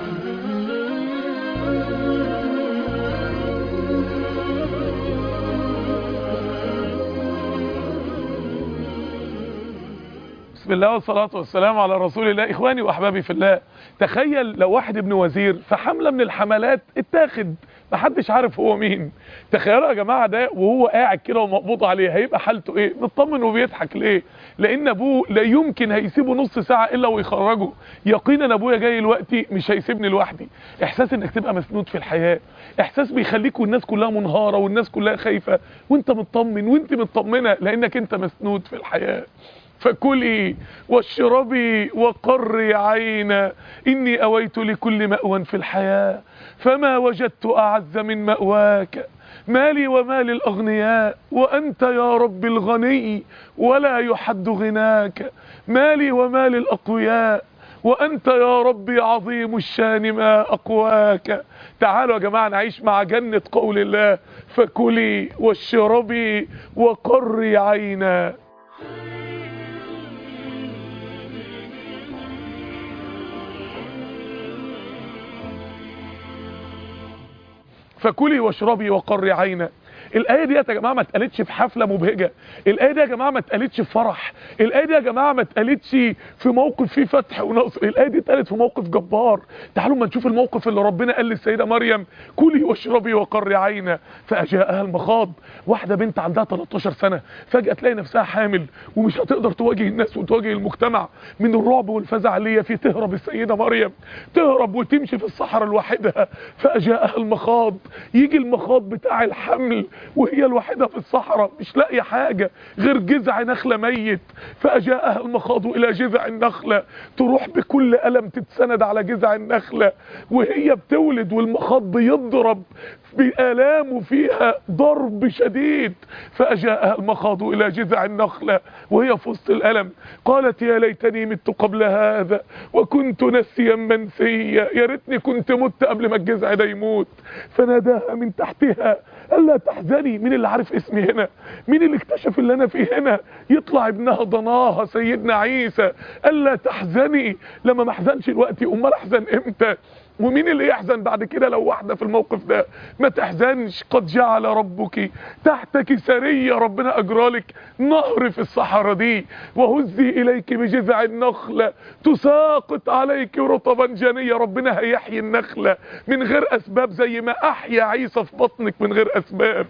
بسم الله والصلاة والسلام على رسول الله إخواني وأحبابي في الله تخيل لو واحد ابن وزير في حملة من الحملات اتاخد محدش عارف هو مين تخيلوا يا جماعة ده وهو قاعد كده ومقبوض عليه هيبقى حالته ايه مطمن وبيضحك ليه لان ابوه لا يمكن هيسيبه نص ساعة الا ويخرجه يقينا ابويا جاي دلوقتي مش هيسيبني لوحدي احساس انك تبقى مسنود في الحياة احساس بيخليك والناس كلها منهارة والناس كلها خايفة وانت مطمن وانت مطمنة لانك انت مسنود في الحياة فكلي واشربي وقري عينا إني أويت لكل مأوى في الحياة فما وجدت أعز من مأواك مالي ومال الأغنياء وأنت يا رب الغني ولا يحد غناك مالي ومال الأقوياء وأنت يا ربي عظيم الشان ما أقواك تعالوا يا جماعة نعيش مع جنة قول الله فكلي واشربي وقري عينا فكلي واشربي وقري عينا الايه دي يا جماعه ما اتقالتش في حفله مبهجه الايه دي يا جماعه ما اتقالتش في فرح الايه دي يا جماعه ما اتقالتش في موقف فيه فتح ونصر الايه دي اتقالت في موقف جبار تعالوا ما نشوف الموقف اللي ربنا قال للسيده مريم كلي واشربي وقري عينا فاجاءها المخاض واحده بنت عندها 13 سنه فجاه تلاقي نفسها حامل ومش هتقدر تواجه الناس وتواجه المجتمع من الرعب والفزع اللي هي فيه تهرب السيده مريم تهرب وتمشي في الصحراء لوحدها فاجاءها المخاض يجي المخاض بتاع الحمل وهي الوحيدة في الصحراء مش لاقية حاجة غير جذع نخلة ميت فأجاءها المخاض إلى جذع النخلة تروح بكل ألم تتسند على جذع النخلة وهي بتولد والمخاض بيضرب بآلام فيها ضرب شديد فأجاءها المخاض إلى جذع النخلة وهي في وسط الألم قالت يا ليتني مت قبل هذا وكنت نسيا منسيا يا ريتني كنت مت قبل ما الجذع ده يموت فناداها من تحتها ألا تحزني مين اللي عارف اسمي هنا مين اللي اكتشف اللي أنا فيه هنا يطلع ابنها ضناها سيدنا عيسى ألا تحزني لما ما احزنش الوقت امال احزن امتى ومين اللي يحزن بعد كده لو واحدة في الموقف ده ما تحزنش قد جعل ربك تحتك سرية ربنا اجرالك نهر في الصحراء دي وهزي اليك بجذع النخلة تساقط عليك رطبا جنية ربنا هيحيي النخلة من غير اسباب زي ما احيا عيسى في بطنك من غير اسباب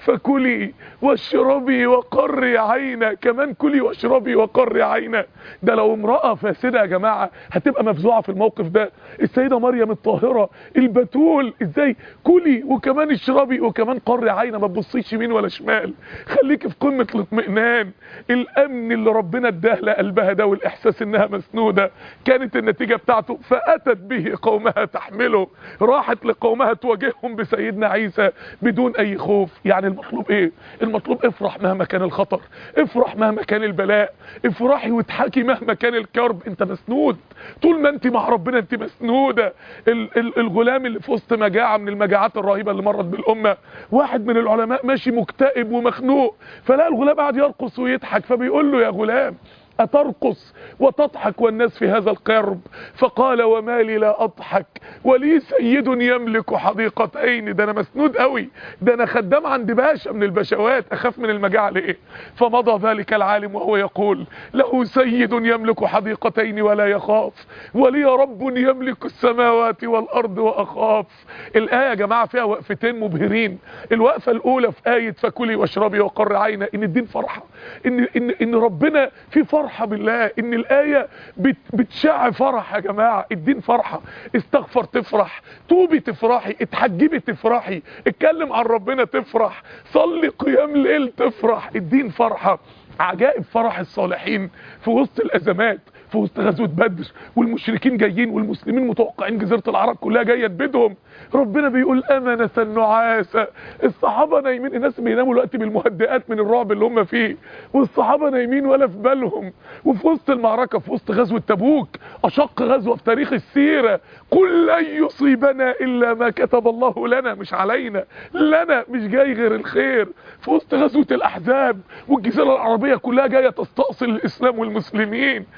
فكلي واشربي وقري عينا كمان كلي واشربي وقري عينا ده لو امرأة فاسدة يا جماعة هتبقى مفزوعة في الموقف ده السيدة مريم الطاهرة البتول ازاي كلي وكمان اشربي وكمان قري عينا ما تبصيش يمين ولا شمال خليكي في قمة الاطمئنان الامن اللي ربنا اداه لقلبها ده والاحساس انها مسنودة كانت النتيجة بتاعته فاتت به قومها تحمله راحت لقومها تواجههم بسيدنا عيسى بدون اي خوف يعني المطلوب ايه المطلوب افرح مهما كان الخطر افرح مهما كان البلاء افرحي واضحكي مهما كان الكرب انت مسنود طول ما انت مع ربنا انت مسنودة ال ال الغلام اللي في وسط مجاعة من المجاعات الرهيبة اللي مرت بالامة واحد من العلماء ماشي مكتئب ومخنوق فلا الغلام قاعد يرقص ويضحك فبيقول له يا غلام أترقص وتضحك والناس في هذا القرب فقال وما لي لا أضحك ولي سيد يملك حديقتين ده أنا مسنود قوي ده أنا خدام عند باشا من البشوات أخاف من المجاعة لإيه فمضى ذلك العالم وهو يقول له سيد يملك حديقتين ولا يخاف ولي رب يملك السماوات والأرض وأخاف الآية يا جماعة فيها وقفتين مبهرين الوقفة الأولى في آية فكلي واشربي وقر عينا إن الدين فرحة إن, إن, إن ربنا في فرحة بالله ان الآية بت بتشع فرح يا جماعة الدين فرحة استغفر تفرح توبي تفرحي اتحجبي تفرحي اتكلم عن ربنا تفرح صلي قيام ليل تفرح الدين فرحة عجائب فرح الصالحين في وسط الازمات في وسط غزوة بدر والمشركين جايين والمسلمين متوقعين جزيرة العرب كلها جاية تبيدهم ربنا بيقول امنة النعاسة الصحابة نايمين الناس بيناموا الوقت بالمهدئات من الرعب اللي هم فيه والصحابة نايمين ولا في بالهم وفي وسط المعركة في وسط غزوة تبوك اشق غزوة في تاريخ السيرة قل لن يصيبنا الا ما كتب الله لنا مش علينا لنا مش جاي غير الخير في وسط غزوة الاحزاب والجزيرة العربية كلها جاية تستأصل الاسلام والمسلمين الرسول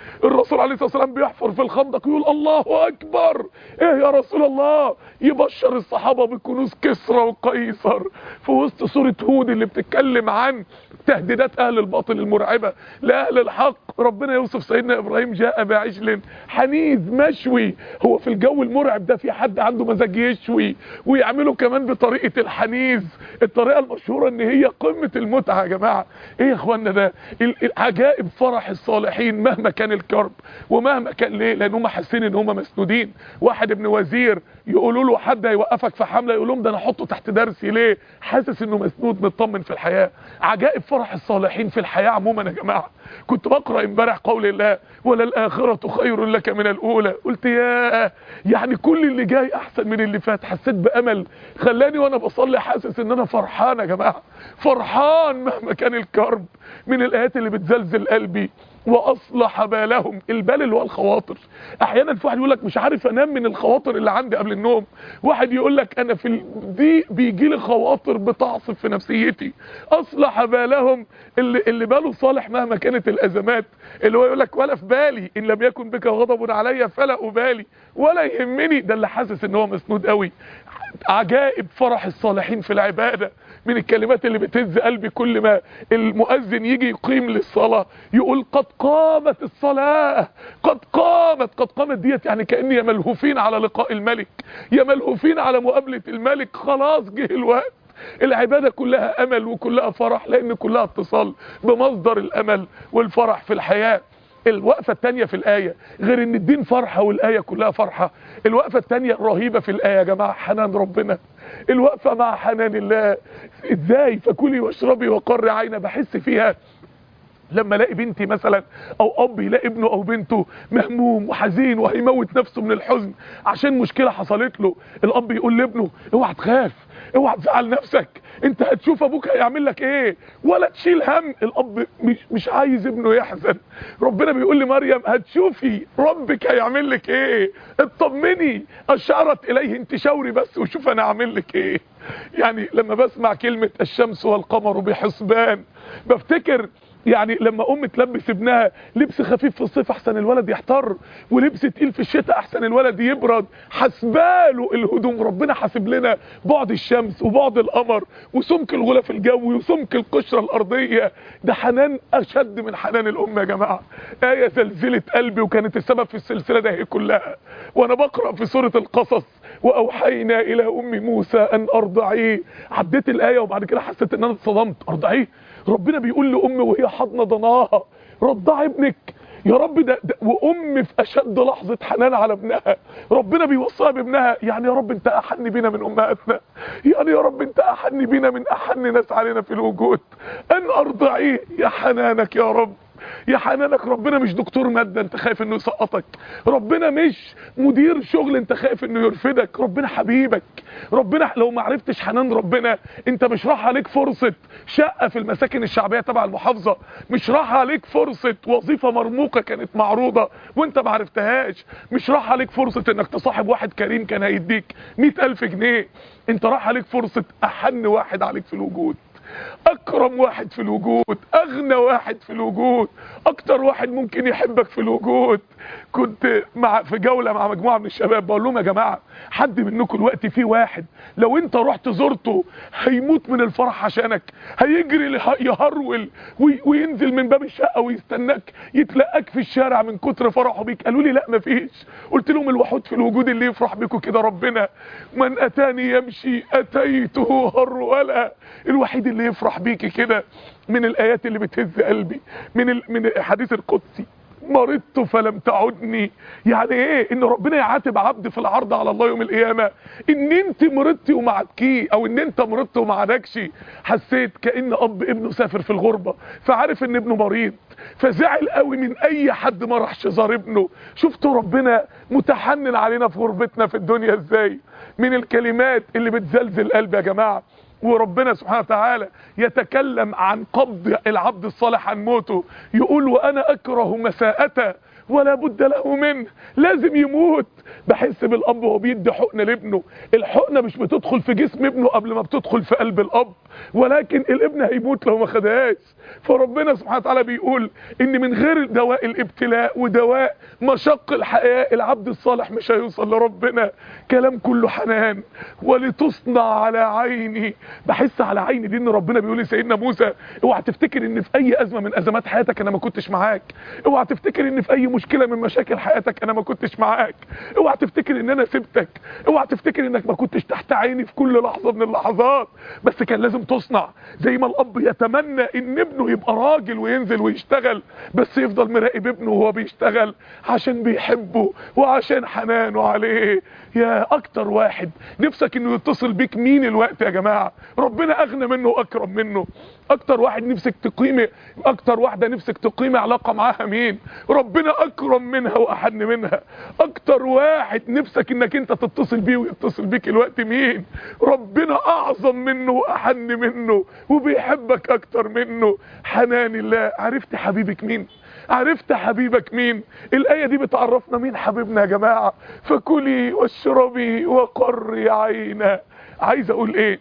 الرسول عليه الصلاه والسلام بيحفر في الخندق يقول الله اكبر ايه يا رسول الله يبشر الصحابه بكنوز كسرى وقيصر في وسط سوره هود اللي بتتكلم عن تهديدات اهل الباطل المرعبه لاهل الحق ربنا يوصف سيدنا ابراهيم جاء بعجل حنيذ مشوي هو في الجو المرعب ده في حد عنده مزاج يشوي ويعمله كمان بطريقه الحنيذ الطريقه المشهوره ان هي قمه المتعه يا جماعه ايه يا اخوانا ده عجائب فرح الصالحين مهما كان الكرب ومهما كان ليه لان هم حاسين ان هم مسنودين واحد ابن وزير يقولوا له حد هيوقفك في حمله يقول لهم ده انا احطه تحت درسي ليه حاسس انه مسنود مطمن في الحياه عجائب فرح الصالحين في الحياه عموما يا جماعه كنت بقرا امبارح قول الله وللاخره خير لك من الاولى قلت يا يعني كل اللي جاي احسن من اللي فات حسيت بامل خلاني وانا بصلي حاسس ان انا فرحان يا جماعه فرحان مهما كان الكرب من الايات اللي بتزلزل قلبي واصلح بالهم البال اللي هو الخواطر احيانا في واحد يقول لك مش عارف انام من الخواطر اللي عندي قبل النوم واحد يقول لك انا في دي بيجي لي خواطر بتعصف في نفسيتي اصلح بالهم اللي اللي باله صالح مهما كانت الازمات اللي هو يقول لك ولا في بالي ان لم يكن بك غضب علي فلا ابالي ولا يهمني ده اللي حاسس ان هو مسنود قوي عجائب فرح الصالحين في العباده من الكلمات اللي بتهز قلبي كل ما المؤذن يجي يقيم للصلاة يقول قد قامت الصلاة قد قامت قد قامت ديت يعني كأن يا ملهوفين على لقاء الملك يا ملهوفين على مقابلة الملك خلاص جه الوقت العبادة كلها أمل وكلها فرح لأن كلها اتصال بمصدر الأمل والفرح في الحياة الوقفة التانية في الآية غير ان الدين فرحة والآية كلها فرحة الوقفة التانية الرهيبة في الآية يا جماعة حنان ربنا الوقفة مع حنان الله ازاي فكلي واشربي وقري عينه بحس فيها لما الاقي بنتي مثلا او اب يلاقي ابنه او بنته مهموم وحزين وهيموت نفسه من الحزن عشان مشكله حصلت له الاب يقول لابنه اوعى تخاف اوعى تزعل نفسك انت هتشوف ابوك هيعمل لك ايه ولا تشيل هم الاب مش, مش عايز ابنه يحزن ربنا بيقول لمريم هتشوفي ربك هيعمل لك ايه اطمني اشارت اليه انت شاوري بس وشوف انا اعمل لك ايه يعني لما بسمع كلمه الشمس والقمر بحسبان بفتكر يعني لما ام تلبس ابنها لبس خفيف في الصيف احسن الولد يحتر ولبس تقيل في الشتاء احسن الولد يبرد حسباله الهدوم ربنا حاسب لنا بعد الشمس وبعد القمر وسمك الغلاف الجوي وسمك القشره الارضيه ده حنان اشد من حنان الام يا جماعه ايه زلزلت قلبي وكانت السبب في السلسله ده هي كلها وانا بقرا في سوره القصص واوحينا الى ام موسى ان ارضعيه عديت الايه وبعد كده حسيت ان انا اتصدمت ارضعيه ربنا بيقول لأم وهي حاضنه ضناها رضع ابنك يا رب ده, ده وام في اشد لحظه حنان على ابنها ربنا بيوصيها بابنها يعني يا رب انت احن بينا من امهاتنا يعني يا رب انت احن بينا من احن ناس علينا في الوجود ان ارضعيه يا حنانك يا رب يا حنانك ربنا مش دكتور ماده انت خايف انه يسقطك ربنا مش مدير شغل انت خايف انه يرفدك ربنا حبيبك ربنا لو ما عرفتش حنان ربنا انت مش راح عليك فرصه شقه في المساكن الشعبيه تبع المحافظه مش راح عليك فرصه وظيفه مرموقه كانت معروضه وانت ما عرفتهاش مش راح عليك فرصه انك تصاحب واحد كريم كان هيديك 100000 جنيه انت راح عليك فرصه احن واحد عليك في الوجود اكرم واحد في الوجود اغنى واحد في الوجود اكتر واحد ممكن يحبك في الوجود كنت مع في جولة مع مجموعة من الشباب بقول لهم يا جماعة حد منكم الوقت في واحد لو انت رحت زرته هيموت من الفرح عشانك هيجري يهرول وينزل من باب الشقة ويستناك يتلقاك في الشارع من كتر فرحه بيك قالوا لي لا مفيش قلت لهم الوحود في الوجود اللي يفرح بيكم كده ربنا من اتاني يمشي اتيته هرولا الوحيد اللي يفرح بيكي كده من الايات اللي بتهز قلبي من ال... من الحديث القدسي مرضت فلم تعدني يعني ايه ان ربنا يعاتب عبد في العرض على الله يوم القيامه ان انت مرضتي وما عدكيه او ان انت مرضت وما عدكش حسيت كان اب ابنه سافر في الغربه فعارف ان ابنه مريض فزعل قوي من اي حد ما راحش زار ابنه شفتوا ربنا متحنن علينا في غربتنا في الدنيا ازاي من الكلمات اللي بتزلزل قلبي يا جماعه وربنا سبحانه وتعالى يتكلم عن قبض العبد الصالح عن موته يقول وانا اكره مساءته ولا بد له منه لازم يموت بحس بالاب وهو بيدي حقنه لابنه الحقنه مش بتدخل في جسم ابنه قبل ما بتدخل في قلب الاب ولكن الابن هيموت لو ما خدهاش فربنا سبحانه وتعالى بيقول ان من غير دواء الابتلاء ودواء مشق الحياه العبد الصالح مش هيوصل لربنا كلام كله حنان ولتصنع على عيني بحس على عيني دي ان ربنا بيقول لسيدنا موسى اوعى تفتكر ان في اي ازمه من ازمات حياتك انا ما كنتش معاك اوعى تفتكر ان في اي مشكله من مشاكل حياتك انا ما كنتش معاك اوعى تفتكر ان انا سبتك اوعى تفتكر انك ما كنتش تحت عيني في كل لحظه من اللحظات بس كان لازم تصنع زي ما الاب يتمنى ان ابنه يبقى راجل وينزل ويشتغل بس يفضل مراقب ابنه وهو بيشتغل عشان بيحبه وعشان حنانه عليه يا اكتر واحد نفسك انه يتصل بيك مين الوقت يا جماعه ربنا اغنى منه واكرم منه اكتر واحد نفسك تقيمي اكتر واحده نفسك تقيمي علاقه معاها مين ربنا اكرم منها واحن منها اكتر واحد نفسك انك انت تتصل بيه ويتصل بيك الوقت مين ربنا اعظم منه واحن منه وبيحبك اكتر منه حنان الله عرفت حبيبك مين عرفت حبيبك مين الآية دي بتعرفنا مين حبيبنا يا جماعة فكلي واشربي وقري عينا عايز اقول ايه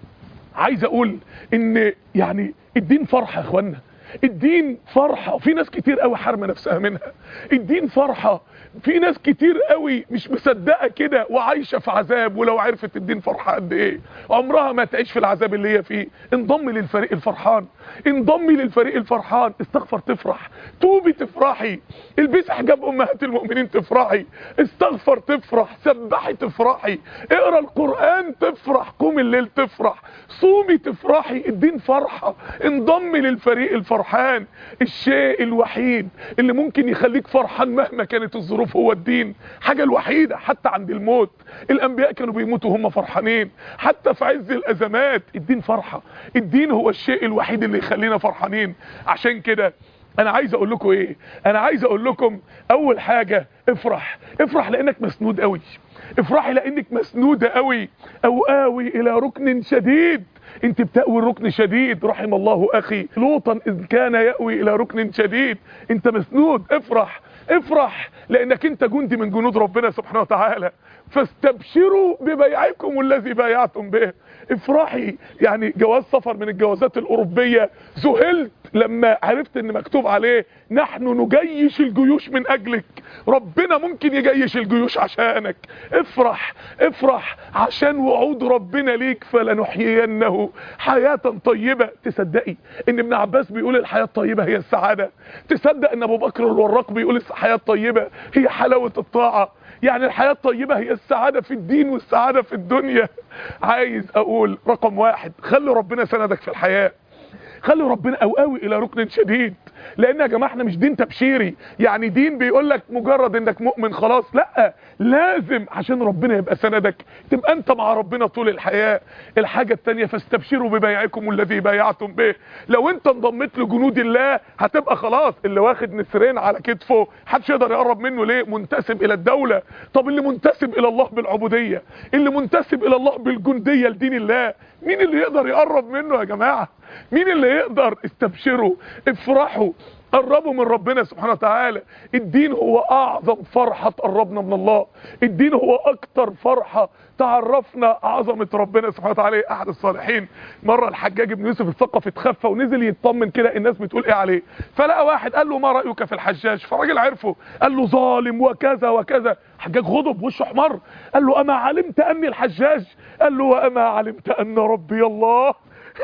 عايز اقول ان يعني الدين فرحة يا اخوانا الدين فرحة في ناس كتير قوي حارمة نفسها منها الدين فرحة في ناس كتير قوي مش مصدقة كده وعايشة في عذاب ولو عرفت الدين فرحة قد ايه عمرها ما تعيش في العذاب اللي هي فيه انضم للفريق الفرحان انضمي للفريق الفرحان استغفر تفرح توبي تفرحي البسي حجاب امهات المؤمنين تفرحي استغفر تفرح سبحي تفرحي اقرا القرآن تفرح قوم الليل تفرح صومي تفرحي الدين فرحة انضمي للفريق الفرحان الشيء الوحيد اللي ممكن يخليك فرحان مهما كانت الظروف هو الدين حاجة الوحيدة حتى عند الموت الانبياء كانوا بيموتوا هم فرحانين حتى في عز الازمات الدين فرحة الدين هو الشيء الوحيد اللي يخلينا فرحانين عشان كده انا عايز اقول لكم ايه انا عايز اقول لكم اول حاجة افرح افرح لانك مسنود قوي افرحي لانك مسنودة قوي او اوي الى ركن شديد انت بتأوي الركن شديد رحم الله اخي لوطا اذ كان يأوي الى ركن شديد انت مسنود افرح افرح لانك انت جندي من جنود ربنا سبحانه وتعالى فاستبشروا ببيعكم الذي بايعتم به افرحي يعني جواز سفر من الجوازات الاوروبية ذهلت لما عرفت ان مكتوب عليه نحن نجيش الجيوش من اجلك ربنا ممكن يجيش الجيوش عشانك افرح افرح عشان وعود ربنا ليك فلنحيينه حياة طيبة تصدقي ان ابن عباس بيقول الحياة الطيبة هي السعادة تصدق ان ابو بكر الوراق بيقول الحياة الطيبة هي حلاوة الطاعة يعني الحياة الطيبة هي السعادة في الدين والسعادة في الدنيا عايز اقول رقم واحد خلي ربنا سندك في الحياة خلي ربنا اوقاوي الى ركن شديد لان يا جماعه احنا مش دين تبشيري يعني دين بيقول لك مجرد انك مؤمن خلاص لا لازم عشان ربنا يبقى سندك تبقى انت مع ربنا طول الحياه الحاجه الثانيه فاستبشروا ببيعكم الذي بايعتم به لو انت انضميت لجنود الله هتبقى خلاص اللي واخد نسرين على كتفه محدش يقدر يقرب منه ليه منتسب الى الدوله طب اللي منتسب الى الله بالعبوديه اللي منتسب الى الله بالجنديه لدين الله مين اللي يقدر يقرب منه يا جماعه مين اللي يقدر استبشروا افرحوا قربوا من ربنا سبحانه وتعالى الدين هو اعظم فرحة تقربنا من الله الدين هو اكتر فرحة تعرفنا عظمة ربنا سبحانه وتعالى احد الصالحين مرة الحجاج بن يوسف الثقفي اتخفى ونزل يطمن كده الناس بتقول ايه عليه فلقى واحد قال له ما رأيك في الحجاج فالراجل عرفه قال له ظالم وكذا وكذا حجاج غضب وشه احمر قال له اما علمت اني الحجاج قال له واما علمت ان ربي الله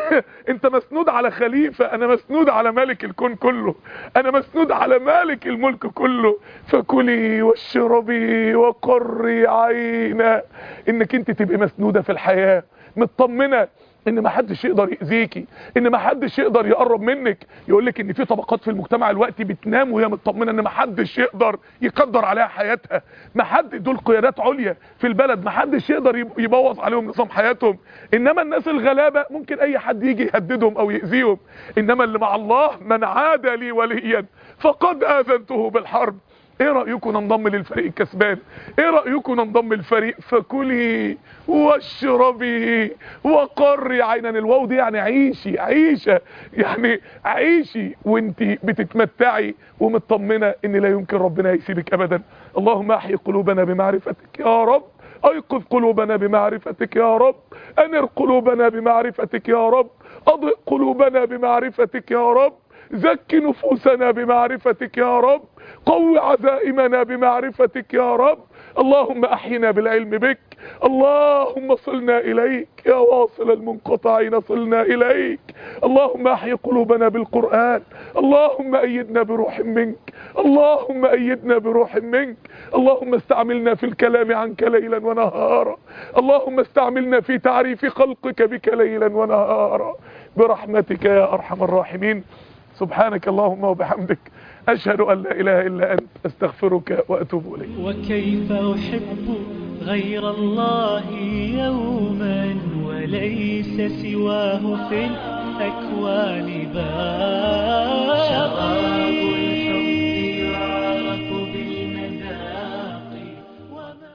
انت مسنود على خليفة انا مسنود على مالك الكون كله انا مسنود على مالك الملك كله فكلي واشربي وقري عينا انك انت تبقي مسنودة في الحياة مطمنة ان ما حدش يقدر يأذيكي ان ما حدش يقدر يقرب منك يقول لك ان في طبقات في المجتمع الوقتي بتنام وهي مطمنه ان ما حدش يقدر يقدر عليها حياتها ما حد دول قيادات عليا في البلد ما حدش يقدر يبوظ عليهم نظام حياتهم انما الناس الغلابه ممكن اي حد يجي يهددهم او يأذيهم انما اللي مع الله من عادى لي وليا فقد اذنته بالحرب ايه رأيكم ننضم للفريق الكسبان ايه رأيكم ننضم للفريق فكلي واشربي وقري عينا الواو دي يعني عيشي عيشة يعني عيشي وانت بتتمتعي ومطمنة ان لا يمكن ربنا يسيبك ابدا اللهم احيي قلوبنا بمعرفتك يا رب ايقظ قلوبنا بمعرفتك يا رب انر قلوبنا بمعرفتك يا رب اضئ قلوبنا بمعرفتك يا رب زك نفوسنا بمعرفتك يا رب قو عزائمنا بمعرفتك يا رب اللهم احينا بالعلم بك اللهم صلنا اليك يا واصل المنقطعين صلنا اليك اللهم احي قلوبنا بالقرآن اللهم ايدنا بروح منك اللهم ايدنا بروح منك اللهم استعملنا في الكلام عنك ليلا ونهارا اللهم استعملنا في تعريف خلقك بك ليلا ونهارا برحمتك يا ارحم الراحمين سبحانك اللهم وبحمدك أشهد أن لا إله إلا أنت أستغفرك وأتوب إليك وكيف أحب غير الله يوما وليس سواه في الأكوان باشا